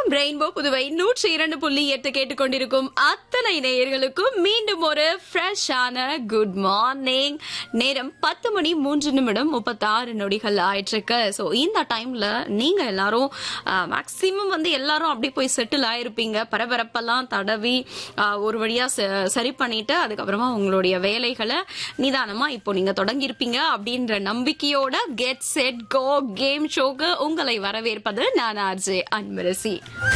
rainbow Puduvai நூற்றி இரண்டு புள்ளி எட்டு கேட்டுக்கொண்டிருக்கும் அத்தனை நேயர்களுக்கும் மீண்டும் ஒரு ஃப்ரெஷ்ஷான குட் மார்னிங் நேரம் பத்து மணி மூன்று நிமிடம் முப்பத்தாறு நொடிகள் ஆயிட்டிருக்கு ஸோ இந்த டைம்ல நீங்க எல்லாரும் மேக்சிமம் வந்து எல்லாரும் அப்படி போய் செட்டில் ஆயிருப்பீங்க பரபரப்பெல்லாம் தடவி ஆஹ், ஒரு வழியா ச- சரி பண்ணிட்டு அதுக்கப்புறமா உங்களுடைய வேலைகளை நிதானமா இப்போ நீங்க தொடங்கியிருப்பீங்க அப்படின்ற நம்பிக்கையோட கெட் செட் கோ கேம் ஷோக்கு உங்களை வரவேற்பது நான் ஆர்ஜே அன்பரசி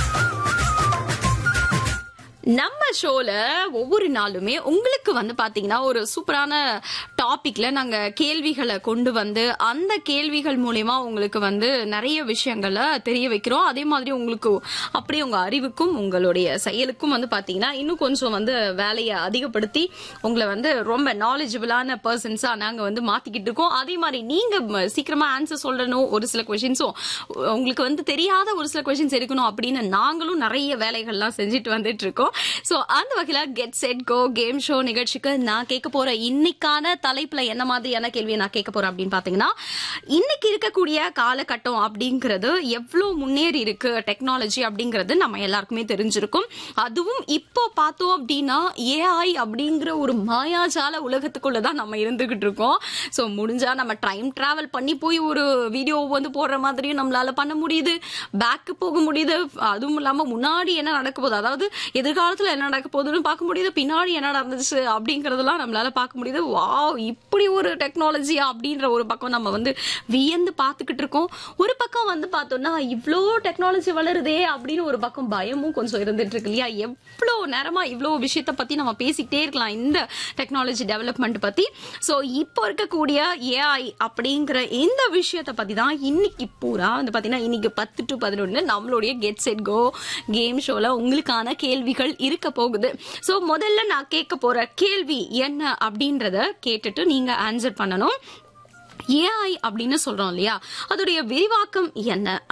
நம்ம ஷோல ஒவ்வொரு நாளுமே உங்களுக்கு வந்து பாத்தீங்கன்னா ஒரு சூப்பரான டாபிக்ல நாங்க கேள்விகளை கொண்டு வந்து அந்த கேள்விகள் மூலியமா உங்களுக்கு வந்து நிறைய விஷயங்களை தெரிய வைக்கிறோம் அதே மாதிரி உங்களுக்கு அப்படியே உங்க அறிவுக்கும் உங்களுடைய செயலுக்கும் வந்து பாத்தீங்கன்னா இன்னும் கொஞ்சம் வந்து வேலையை அதிகப்படுத்தி உங்களை வந்து ரொம்ப நாலேஜபிளான பர்சன்ஸா நாங்க வந்து மாத்திக்கிட்டு இருக்கோம் அதே மாதிரி நீங்க ம- சீக்கிரமா ஆன்சர் சொல்லணும் ஒரு சில கொஷின்ஸும் உங்களுக்கு வந்து தெரியாத ஒரு சில கொஷின்ஸ் எடுக்கணும் அப்படின்னு நாங்களும் நிறைய வேலைகள்லாம் செஞ்சுட்டு வந்துட்டு இருக்கோம் சோ அந்த வகையில get set go game show நிகழ்ச்சிக்கு நான் கேட்க போற இன்னைக்கான தலைப்புல என்ன மாதிரியான கேள்வியை நான் கேட்க போறேன் அப்படின்னு பாத்தீங்கன்னா இன்னைக்கு இருக்கக்கூடிய காலகட்டம் அப்படிங்கிறது எவ்வளவு முன்னேறி இருக்கு டெக்னாலஜி அப்படிங்கிறது நம்ம எல்லாருக்குமே தெரிஞ்சிருக்கும் அதுவும் இப்போ பார்த்தோம் அப்படின்னா ஏஐ அப்படிங்கிற ஒரு மாயாஜால உலகத்துக்குள்ள தான் நம்ம இருந்துகிட்டு இருக்கோம் சோ முடிஞ்சா நம்ம டைம் டிராவல் பண்ணி போய் ஒரு வீடியோ வந்து போடுற மாதிரியும் நம்மளால பண்ண முடியுது பேக்கு போக முடியுது அதுவும் இல்லாம முன்னாடி என்ன நடக்க போகுது அதாவது எதிர்காலத்துல என்ன நடக்க போகுதுன்னு பார்க்க முடியுது பின்னாடி என்ன நடந்துச்சு அப்படிங்கறதெல்லாம் நம்மளால பார்க்க முடியுது வாவ் இப்படி ஒரு டெக்னாலஜியா அப்படின்ற ஒரு பக்கம் நம்ம வந்து வியந்து பார்த்துக்கிட்டு இருக்கோம் ஒரு பக்கம் வந்து பார்த்தோம்னா இவ்ளோ டெக்னாலஜி வளருதே அப்படின்னு ஒரு பக்கம் பயமும் கொஞ்சம் இருந்துட்டு இருக்கு இல்லையா எவ்வளோ நேரமா இவ்ளோ விஷயத்த பத்தி நம்ம பேசிக்கிட்டே இருக்கலாம் இந்த டெக்னாலஜி டெவலப்மெண்ட் பத்தி சோ இப்போ இருக்கக்கூடிய ஏஐ அப்படிங்கிற இந்த விஷயத்த பத்தி தான் இன்னைக்கு பூரா வந்து பாத்தீங்கன்னா இன்னைக்கு பத்து டு பதினொன்னு நம்மளுடைய கெட் செட் கோ கேம் ஷோல உங்களுக்கான கேள்விகள் இருக்க போகுது சோ முதல்ல நான் கேட்க போற கேள்வி என்ன அப்படின்றத கேட்டுட்டு நீங்க ஆன்சர் பண்ணணும் ஏஐ அப்படின்னு சொல்றோம் இல்லையா அதோடைய விரிவாக்கம் என்ன